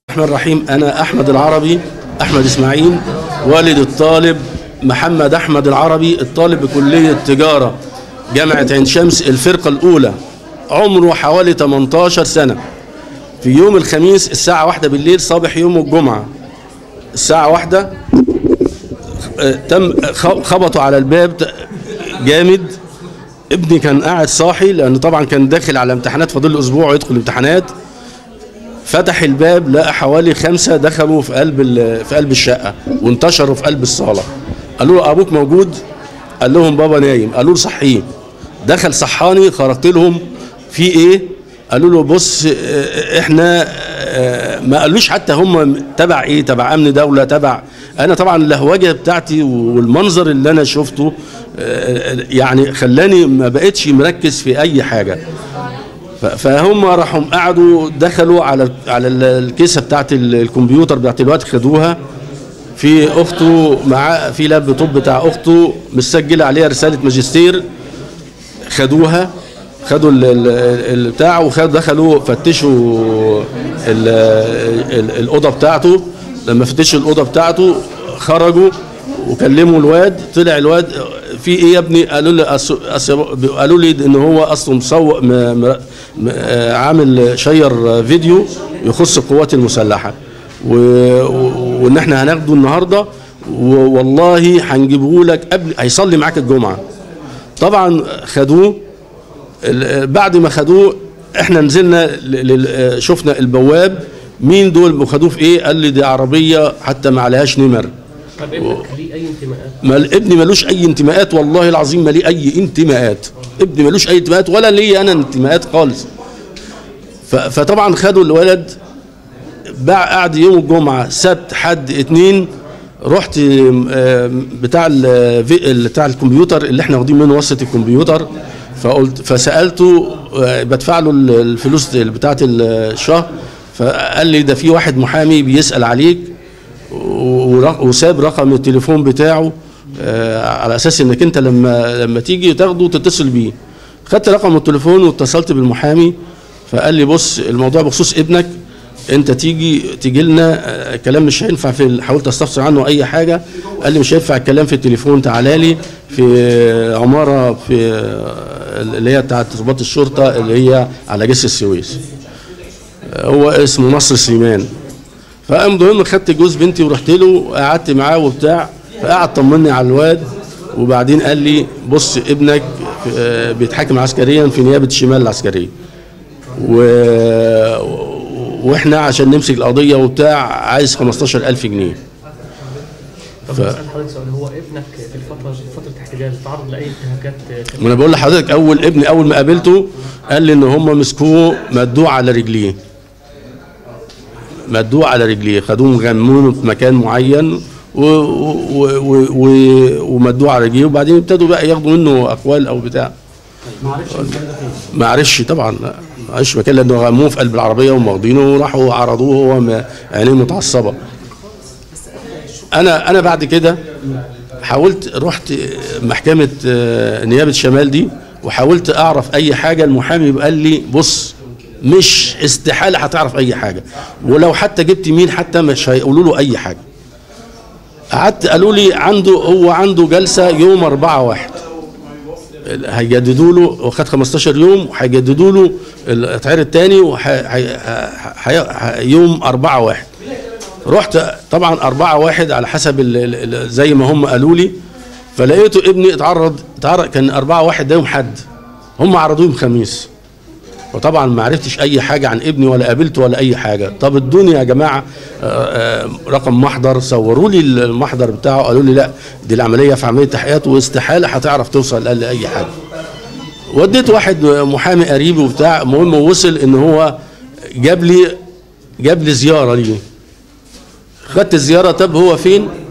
الرحمن الرحيم أنا أحمد العربي أحمد إسماعيل والد الطالب محمد أحمد العربي الطالب بكلية تجارة جامعة عين شمس الفرقة الأولى عمره حوالي 18 سنة في يوم الخميس الساعة واحدة بالليل صباح يوم الجمعة الساعة واحدة آه، تم خ- خبطوا على الباب ت- جامد ابني كان قاعد صاحي لأنه طبعا كان داخل على امتحانات فاضل له أسبوع ويدخل امتحانات فتح الباب لقى حوالي خمسة دخلوا في قلب ال- في قلب الشقة وانتشروا في قلب الصالة قالوا له أبوك موجود قال لهم بابا نايم قالوا له صحيه دخل صحاني خرجت لهم في إيه قالوا له بص اه، احنا اه، ما قالوش حتى هم تبع ايه تبع امن دوله تبع انا طبعا اللهوجه بتاعتي والمنظر اللي انا شفته اه، يعني خلاني ما بقتش مركز في اي حاجه ف- فهم راحوا قعدوا دخلوا على على ال- الكيسه بتاعت ال- الكمبيوتر بتاعت الوقت خدوها في اخته مع في لابتوب بتاع اخته مسجله عليها رساله ماجستير خدوها خدوا ال- ال- ال- البتاع وخدوا دخلوا فتشوا ال- ال- الاوضه بتاعته لما فتشوا الاوضه بتاعته خرجوا وكلموا الواد طلع الواد في ايه يا ابني قالوا لي أص... أص... قالوا لي ان هو اصله مسوق م... م... م... آه، عامل شير فيديو يخص القوات المسلحه و... و... وان احنا هناخده النهارده والله هنجيبه لك قبل هيصلي معاك الجمعه طبعا خدوه ال- بعد ما خدوه احنا نزلنا ل- ل- شفنا البواب مين دول وخدوه في ايه قال لي دي عربيه حتى ما عليهاش نمر طب ابنك ليه اي انتماءات؟ ما ابني ملوش اي انتماءات والله العظيم ما ليه اي انتماءات ابني ملوش اي انتماءات ولا لي انا انتماءات خالص ف- فطبعا خدوا الولد باع قعد يوم الجمعه سبت حد اتنين رحت آم، بتاع ال- في- بتاع الكمبيوتر اللي احنا واخدين منه وصله الكمبيوتر فقلت فسالته آه، بدفع له ال- الفلوس بتاعه الشهر فقال لي ده في واحد محامي بيسال عليك ورق- وساب رقم التليفون بتاعه آه، على اساس انك انت لما لما تيجي تاخده تتصل بيه خدت رقم التليفون واتصلت بالمحامي فقال لي بص الموضوع بخصوص ابنك انت تيجي تيجي لنا آه، كلام مش هينفع في حاولت استفسر عنه اي حاجه قال لي مش هينفع الكلام في التليفون تعالى لي في آه، عماره في آه، اللي هي بتاعت ضباط الشرطه اللي هي على جسر السويس آه، هو اسمه نصر سليمان فالمهم خدت جوز بنتي ورحت له وقعدت معاه وبتاع فقعد طمني على الواد وبعدين قال لي بص ابنك آه، بيتحاكم عسكريا في نيابه الشمال العسكريه و... واحنا عشان نمسك القضيه وبتاع عايز 15000 جنيه طب ف- بسأل حضرتك سؤال هو ابنك في الفتره في فتره الاحتجاج تعرض لاي انتهاكات ما انا بقول لحضرتك اول ابني اول ما قابلته قال لي ان هم مسكوه مدوه على رجليه مدوه على رجليه خدوه مغمونه في مكان معين و و و و ومدوه على رجليه وبعدين ابتدوا بقى ياخدوا منه اقوال او بتاع ما عرفش طبعا لا، ما عرفش مكان لانه غموه في قلب العربيه وهم واخدينه وراحوا عرضوه وهو م- عينيه متعصبه انا انا بعد كده حاولت رحت محكمه آه، نيابه شمال دي وحاولت اعرف اي حاجه المحامي قال لي بص مش استحاله هتعرف اي حاجه ولو حتى جبت مين حتى مش هيقولوا له اي حاجه قعدت قالوا لي عنده هو عنده جلسه يوم 4 واحد هيجددوا له وخد 15 يوم وهيجددوا له التعير الثاني وح... هي... هي... ه- يوم 4 واحد رحت طبعا أربعة واحد على حسب ال... ال... ال- زي ما هم قالوا لي فلقيته ابني اتعرض اتعرض كان أربعة واحد ده يوم حد هم عرضوه يوم خميس وطبعا ما عرفتش اي حاجه عن ابني ولا قابلته ولا اي حاجه طب ادوني يا جماعه آه، آه، رقم محضر صوروا لي المحضر بتاعه قالوا لي لا دي العمليه في عمليه تحقيقات واستحاله هتعرف توصل لاي حاجه وديت واحد محامي قريبي وبتاع المهم وصل ان هو جاب لي جاب لي زياره ليه خدت الزياره طب هو فين